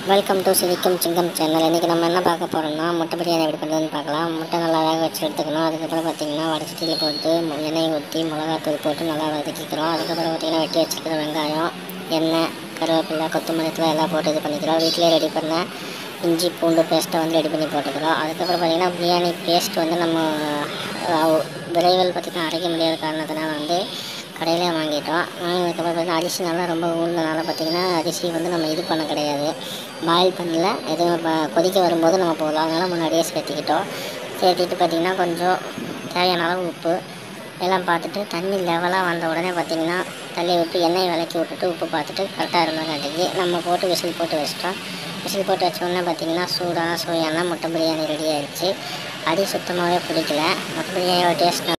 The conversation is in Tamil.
வெல்கம் டு சிரிக்கும் சிங்கம் சேனல் இன்றைக்கி நம்ம என்ன பார்க்க போகிறோம்னா முட்டை பிரியாணி எப்படி பண்ணுறதுன்னு பார்க்கலாம் முட்டை நல்லா வேக வச்சு எடுத்துக்கணும் அதுக்கப்புறம் பார்த்திங்கன்னா வடச்சட்டியில் போட்டு மு- எண்ணெய் ஊற்றி மிளகாத்தூள் போட்டு நல்லா வதக்கிக்கிறோம் அதுக்கப்புறம் பார்த்திங்கன்னா வெட்டி வச்சுருக்கிற வெங்காயம் எண்ணெய் கருவேப்பிலை கொத்தமல்லி தூள் எல்லாம் போட்டு இது பண்ணிக்கிறோம் வீட்டிலே ரெடி பண்ண இஞ்சி பூண்டு பேஸ்ட்டை வந்து ரெடி பண்ணி போட்டுக்கிறோம் அதுக்கப்புறம் பார்த்திங்கன்னா பிரியாணி பேஸ்ட் வந்து நம்ம அஹ், விரைவில் பார்த்திங்கன்னா அரைக்க முடியாத காரணத்தினால வந்து கடையிலே வாங்கிட்டோம் வாங்கினதுக்கப்புறம் பார்த்தீங்கன்னா அரிசி நல்லா ரொம்ப ஊழ்ந்தனால பார்த்திங்கன்னா அரிசி வந்து நம்ம இது பண்ண கிடையாது பாயில் பண்ணல எதுவும் ப- கொதிக்க வரும்போது நம்ம போடலாம் அதனால் முன்னாடியே சேர்த்திக்கிட்டோம் சேர்த்திட்டு பார்த்திங்கன்னா கொஞ்சம் தேவையான அளவு உப்பு எல்லாம் பார்த்துட்டு தண்ணி லெவலாக வந்த உடனே பார்த்திங்கன்னா தள்ளி விட்டு எண்ணெய் விளக்கி விட்டுட்டு உப்பு பார்த்துட்டு கரெக்டாக இருந்தங்காட்டிக்கு நம்ம போட்டு விசில் போட்டு வச்சிட்டோம் விசில் போட்டு வச்ச உடனே பார்த்திங்கன்னா சூடான சுவையான முட்டை பிரியாணி ரெடி ஆயிடுச்சு அடி சுத்தமாகவே பிடிக்கல முட்டை பிரியாணியோட டேஸ்ட்